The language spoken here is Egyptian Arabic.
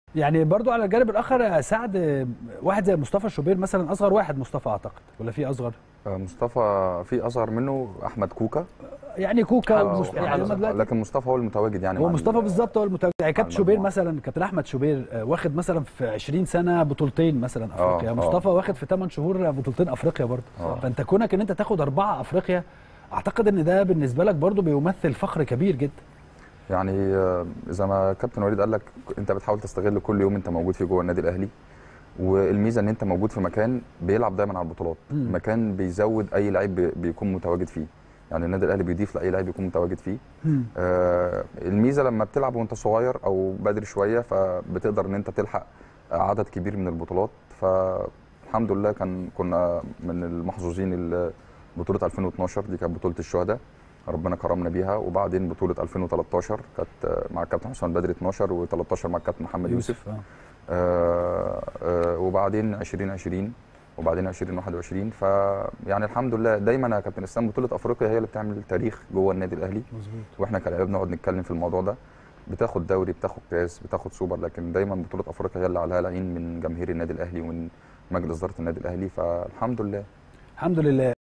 يعني برضو على الجانب الاخر يا سعد واحد زي مصطفى شوبير مثلا اصغر واحد مصطفى اعتقد ولا في اصغر آه، مصطفى في اصغر منه احمد كوكا يعني كوكا آه، ومص... يعني هم دلوقتي لكن مصطفى هو المتواجد يعني هو مع مصطفى ال- بالظبط هو المتواجد يعني كابتن مع شوبير المجموعة. مثلا كابتن احمد شوبير آه، واخد مثلا في 20 سنه بطولتين مثلا افريقيا آه. مصطفى واخد في 8 شهور بطولتين افريقيا برضه آه. فانت كونك ان انت تاخد اربعه افريقيا اعتقد ان ده بالنسبه لك برضه بيمثل فخر كبير جدا يعني آه، زي ما كابتن وليد قال لك انت بتحاول تستغل كل يوم انت موجود فيه جوه النادي الاهلي والميزه ان انت موجود في مكان بيلعب دايما على البطولات مم. مكان بيزود اي لعيب بي- بيكون متواجد فيه يعني النادي الاهلي بيضيف لاي لعيب يكون متواجد فيه آه الميزه لما بتلعب وانت صغير او بدري شويه فبتقدر ان انت تلحق عدد كبير من البطولات فالحمد لله كان كنا من المحظوظين ال- بطوله 2012 دي كانت بطوله الشهداء ربنا كرمنا بيها وبعدين بطوله 2013 كانت آه، مع الكابتن حسام بدري 12 و13 مع الكابتن محمد يوسف, يوسف آه. آه آه وبعدين 2020 وبعدين 2021 فيعني الحمد لله دايما يا كابتن اسلام بطوله افريقيا هي اللي بتعمل تاريخ جوه النادي الاهلي مظبوط واحنا كلاعب نقعد نتكلم في الموضوع ده بتاخد دوري بتاخد كاس بتاخد سوبر لكن دايما بطوله افريقيا هي اللي عليها العين من جماهير النادي الاهلي ومن مجلس اداره النادي الاهلي فالحمد لله الحمد لله